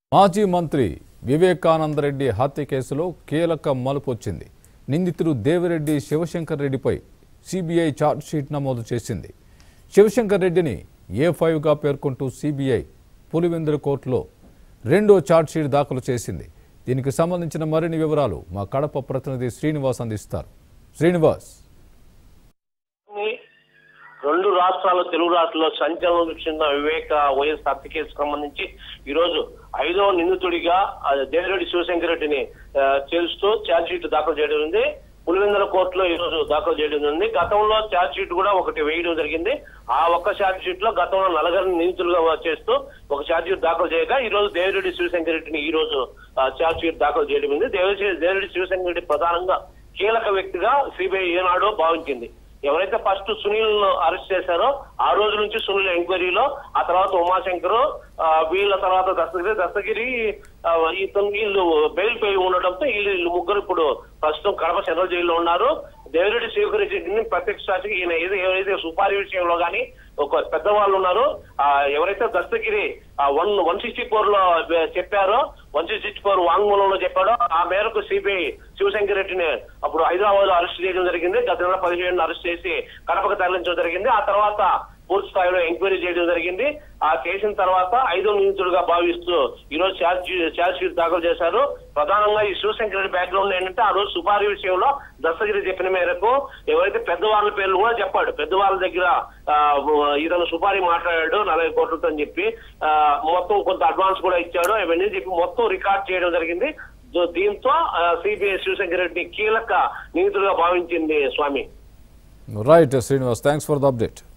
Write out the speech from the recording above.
మాజీ మంత్రి వివేకానందరెడ్డి హత్య కేసులో కీలక మలుపు వచ్చింది నిందితుడు దేవిరెడ్డి శివశంకర్ రెడ్డిపై సిబిఐ ఛార్జ్షీట్ నమోదు చేసింది శివశంకర్ రెడ్డిని ఏ ఫైవ్గా పేర్కొంటూ సిబిఐ పులివెందుల కోర్టులో రెండో ఛార్జ్షీట్ దాఖలు చేసింది దీనికి సంబంధించిన మరిన్ని వివరాలు మా కడప ప్రతినిధి శ్రీనివాస్ అందిస్తారు శ్రీనివాస్ రెండు రాష్ట్రాలు తెలుగు రాష్ట్రాల్లో సంచలనం చెందిన వివేక వైఎస్ హత్య కేసుకు సంబంధించి ఈ రోజు ఐదవ నిందితుడిగా ఆ, దేవిరెడ్డి శివశంకర్ రెడ్డిని ఆ, చేరుస్తూ ఛార్జ్ షీట్ దాఖలు చేయడం ఉంది పులివెందుల కోర్టులో ఈ రోజు దాఖలు చేయడం ఉంది గతంలో ఛార్జ్ షీట్ కూడా ఒకటి వేయడం జరిగింది ఆ ఒక్క ఛార్జ్ షీట్ లో గతంలో నలుగురిని నిందితులుగా చేస్తూ ఒక ఛార్జ్ షీట్ దాఖలు చేయగా ఈ రోజు దేవిరెడ్డి శివశంకర్ రెడ్డిని ఈ రోజు ఛార్జ్ షీట్ దాఖలు చేయడం ఉంది దేవిరెడ్డి దేవిరెడ్డి శివశంకర్ రెడ్డి ప్రధానంగా కీలక వ్యక్తిగా సిబిఐ ఏనాడో భావించింది ఎవరైతే ఫస్ట్ సునీల్ ను అరెస్ట్ చేశారో ఆ రోజు నుంచి సునీల్ ఎంక్వైరీలో ఆ తర్వాత ఉమాశంకర్ ఆ, వీళ్ళ తర్వాత దస్తగిరి దస్తగిరి ఆ, ఇతను వీళ్ళు బెయిల్ పై ఉండడంతో వీళ్ళు వీళ్ళు ముగ్గురు ఇప్పుడు ప్రస్తుతం కడప సెంట్రల్ జైల్లో ఉన్నారు దేవిరెడ్డి స్వీకరించిన ప్రత్యక్ష సాక్షికి ఈయన ఏదో ఏదైతే సుపారీ విషయంలో కానీ ఒక పెద్దవాళ్ళు ఉన్నారు ఆ ఎవరైతే Dastagiri one one sixty four లో చెప్పారో వన్ సిక్స్టీ ఫోర్ వాంగ్మూలంలో చెప్పాడో ఆ మేరకు సిబిఐ శివశంకర్ రెడ్డిని అప్పుడు హైదరాబాద్ లో అరెస్ట్ చేయడం జరిగింది గత నెల పదిహేడున అరెస్ట్ చేసి కడపకు తరలించడం జరిగింది ఆ తర్వాత పూర్తి స్థాయిలో ఎంక్వైరీ చేయడం జరిగింది ఆ చేసిన తర్వాత ఐదో నిందితుడుగా భావిస్తూ ఈ రోజు ఛార్జ్ ఛార్జ్ షీట్ దాఖలు చేశారు ప్రధానంగా ఈ శివశంకర్ రెడ్డి బ్యాక్గ్రౌండ్ ఏంటంటే ఆ రోజు సుపారీ విషయంలో దస్తగిరి చెప్పిన మేరకు ఎవరైతే పెద్దవాళ్ళ పేర్లు కూడా చెప్పాడు పెద్దవాళ్ళ దగ్గర ఆ, ఇతను సుపారీ మాట్లాడాడు నలభై కోట్లతో అని చెప్పి ఆ, మొత్తం కొంత అడ్వాన్స్ కూడా ఇచ్చాడు అవన్నీ చెప్పి మొత్తం రికార్డ్ చేయడం జరిగింది దో- దీంతో సిబిఐ శివశంకర్ రెడ్డిని కీలక నిందితులుగా భావించింది Swami right Srinivas thanks for the update